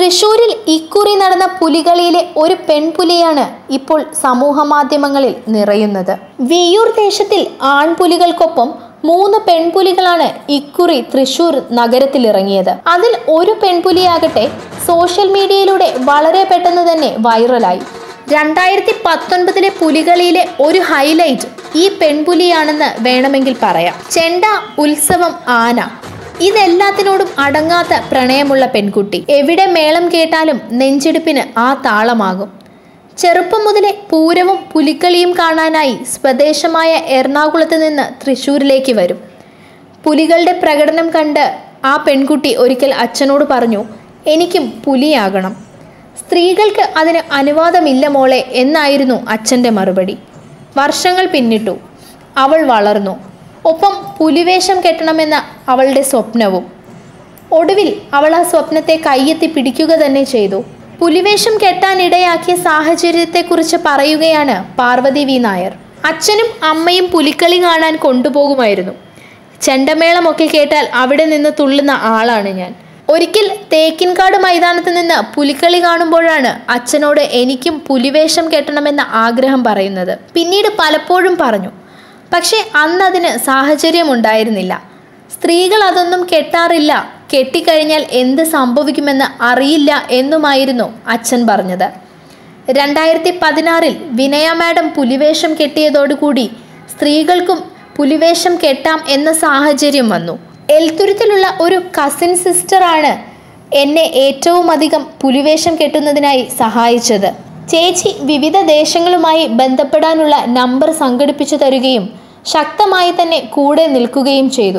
തൃശൂരിൽ ഇക്കുറി നടന്ന പുലികളിയിലെ ഒരു പെൺപുലിയാണ് ഇപ്പോൾ സമൂഹ മാധ്യമങ്ങളിൽ നിറയുന്നത് വിയ്യൂർ ദേശത്തിൽ ആൺപുലികൾക്കൊപ്പം മൂന്ന് പെൺപുലികളാണ് ഇക്കുറി തൃശൂർ നഗരത്തിലിറങ്ങിയത് അതിൽ ഒരു പെൺപുലിയാകട്ടെ സോഷ്യൽ മീഡിയയിലൂടെ വളരെ പെട്ടെന്ന് തന്നെ വൈറലായി രണ്ടായിരത്തി പത്തൊൻപതിലെ പുലികളിയിലെ ഒരു ഹൈലൈറ്റ് ഈ പെൺപുലിയാണെന്ന് വേണമെങ്കിൽ പറയാം ചെണ്ട ഉത്സവം ആന ഇതെല്ലാത്തിനോടും അടങ്ങാത്ത പ്രണയമുള്ള പെൺകുട്ടി എവിടെ മേളം കേട്ടാലും നെഞ്ചിടിപ്പിന് ആ താളമാകും ചെറുപ്പം മുതലേ പൂരവും പുലിക്കളിയും കാണാനായി സ്വദേശമായ എറണാകുളത്ത് നിന്ന് തൃശ്ശൂരിലേക്ക് വരും പുലികളുടെ പ്രകടനം കണ്ട് ആ പെൺകുട്ടി ഒരിക്കൽ അച്ഛനോട് പറഞ്ഞു എനിക്കും പുലിയാകണം സ്ത്രീകൾക്ക് അതിന് അനുവാദമില്ല മോളെ എന്നായിരുന്നു അച്ഛൻ്റെ മറുപടി വർഷങ്ങൾ പിന്നിട്ടു അവൾ വളർന്നു ഒപ്പം പുലിവേഷം കെട്ടണമെന്ന അവളുടെ സ്വപ്നവും ഒടുവിൽ അവൾ ആ സ്വപ്നത്തെ കയ്യെത്തി പിടിക്കുക തന്നെ ചെയ്തു പുലിവേഷം കെട്ടാനിടയാക്കിയ സാഹചര്യത്തെക്കുറിച്ച് പറയുകയാണ് പാർവതി വി നായർ അച്ഛനും അമ്മയും പുലിക്കളി കാണാൻ കൊണ്ടുപോകുമായിരുന്നു ചെണ്ടമേളമൊക്കെ കേട്ടാൽ അവിടെ നിന്ന് തുള്ളുന്ന ആളാണ് ഞാൻ ഒരിക്കൽ തേക്കിൻകാട് മൈതാനത്ത് നിന്ന് പുലിക്കളി കാണുമ്പോഴാണ് അച്ഛനോട് എനിക്കും പുലിവേഷം കെട്ടണമെന്ന ആഗ്രഹം പറയുന്നത് പിന്നീട് പലപ്പോഴും പറഞ്ഞു പക്ഷേ അന്ന് അതിന് സാഹചര്യമുണ്ടായിരുന്നില്ല സ്ത്രീകൾ അതൊന്നും കെട്ടാറില്ല കെട്ടിക്കഴിഞ്ഞാൽ എന്ത് സംഭവിക്കുമെന്ന് അറിയില്ല എന്നുമായിരുന്നു അച്ഛൻ പറഞ്ഞത് രണ്ടായിരത്തി പതിനാറിൽ വിനയ മാഡം പുലിവേഷം കെട്ടിയതോടുകൂടി സ്ത്രീകൾക്കും പുലിവേഷം കെട്ടാം എന്ന സാഹചര്യം വന്നു എൽത്തുരുത്തിലുള്ള ഒരു കസിൻ സിസ്റ്ററാണ് എന്നെ ഏറ്റവും അധികം പുലിവേഷം കെട്ടുന്നതിനായി സഹായിച്ചത് ചേച്ചി വിവിധ ദേശങ്ങളുമായി ബന്ധപ്പെടാനുള്ള നമ്പർ സംഘടിപ്പിച്ചു തരികയും ശക്തമായി തന്നെ കൂടെ നിൽക്കുകയും ചെയ്തു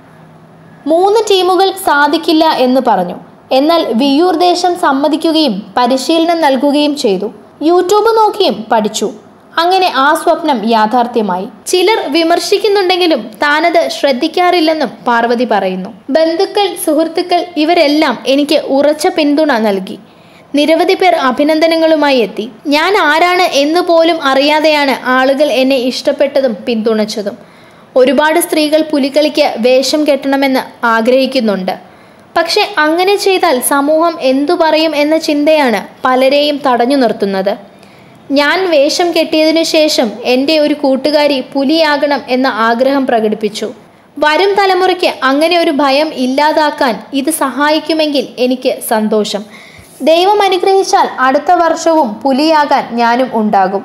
മൂന്ന് ടീമുകൾ സാധിക്കില്ല എന്ന് പറഞ്ഞു എന്നാൽ വിയ്യൂർ ദേശം സമ്മതിക്കുകയും പരിശീലനം നൽകുകയും ചെയ്തു യൂട്യൂബ് നോക്കിയും പഠിച്ചു അങ്ങനെ ആ സ്വപ്നം യാഥാർത്ഥ്യമായി ചിലർ വിമർശിക്കുന്നുണ്ടെങ്കിലും താനത് ശ്രദ്ധിക്കാറില്ലെന്നും പാർവതി പറയുന്നു ബന്ധുക്കൾ സുഹൃത്തുക്കൾ ഇവരെല്ലാം എനിക്ക് ഉറച്ച പിന്തുണ നൽകി നിരവധി പേർ അഭിനന്ദനങ്ങളുമായി എത്തി ഞാൻ ആരാണ് എന്ന് പോലും അറിയാതെയാണ് ആളുകൾ എന്നെ ഇഷ്ടപ്പെട്ടതും പിന്തുണച്ചതും ഒരുപാട് സ്ത്രീകൾ പുലികളിക്ക് വേഷം കെട്ടണമെന്ന് ആഗ്രഹിക്കുന്നുണ്ട് പക്ഷെ അങ്ങനെ ചെയ്താൽ സമൂഹം എന്തു പറയും എന്ന ചിന്തയാണ് പലരെയും തടഞ്ഞു നിർത്തുന്നത് ഞാൻ വേഷം കെട്ടിയതിനു ശേഷം എൻ്റെ ഒരു കൂട്ടുകാരി പുലിയാകണം എന്ന ആഗ്രഹം പ്രകടിപ്പിച്ചു വരും തലമുറയ്ക്ക് അങ്ങനെ ഒരു ഭയം ഇല്ലാതാക്കാൻ ഇത് സഹായിക്കുമെങ്കിൽ എനിക്ക് സന്തോഷം ദൈവം അനുഗ്രഹിച്ചാൽ അടുത്ത വർഷവും പുലിയാകാൻ ഞാനും ഉണ്ടാകും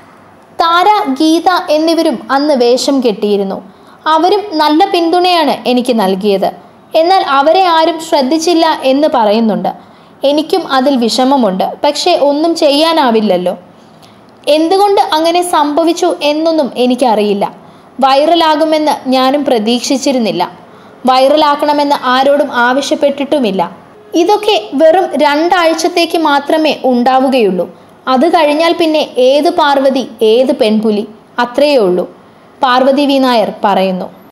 താര ഗീത എന്നിവരും അന്ന് വേഷം കെട്ടിയിരുന്നു അവരും നല്ല പിന്തുണയാണ് എനിക്ക് നൽകിയത് എന്നാൽ അവരെ ആരും ശ്രദ്ധിച്ചില്ല എന്ന് പറയുന്നുണ്ട് എനിക്കും അതിൽ വിഷമമുണ്ട് പക്ഷേ ഒന്നും ചെയ്യാനാവില്ലല്ലോ എന്തുകൊണ്ട് അങ്ങനെ സംഭവിച്ചു എന്നൊന്നും എനിക്കറിയില്ല വൈറലാകുമെന്ന് ഞാനും പ്രതീക്ഷിച്ചിരുന്നില്ല വൈറലാക്കണമെന്ന് ആരോടും ആവശ്യപ്പെട്ടിട്ടുമില്ല ഇതൊക്കെ വെറും രണ്ടാഴ്ചത്തേക്ക് മാത്രമേ ഉണ്ടാവുകയുള്ളൂ അത് കഴിഞ്ഞാൽ പിന്നെ ഏത് പാർവതി ഏത് പെൺപുലി അത്രയേ ഉള്ളൂ പാർവതി വി നായർ പറയുന്നു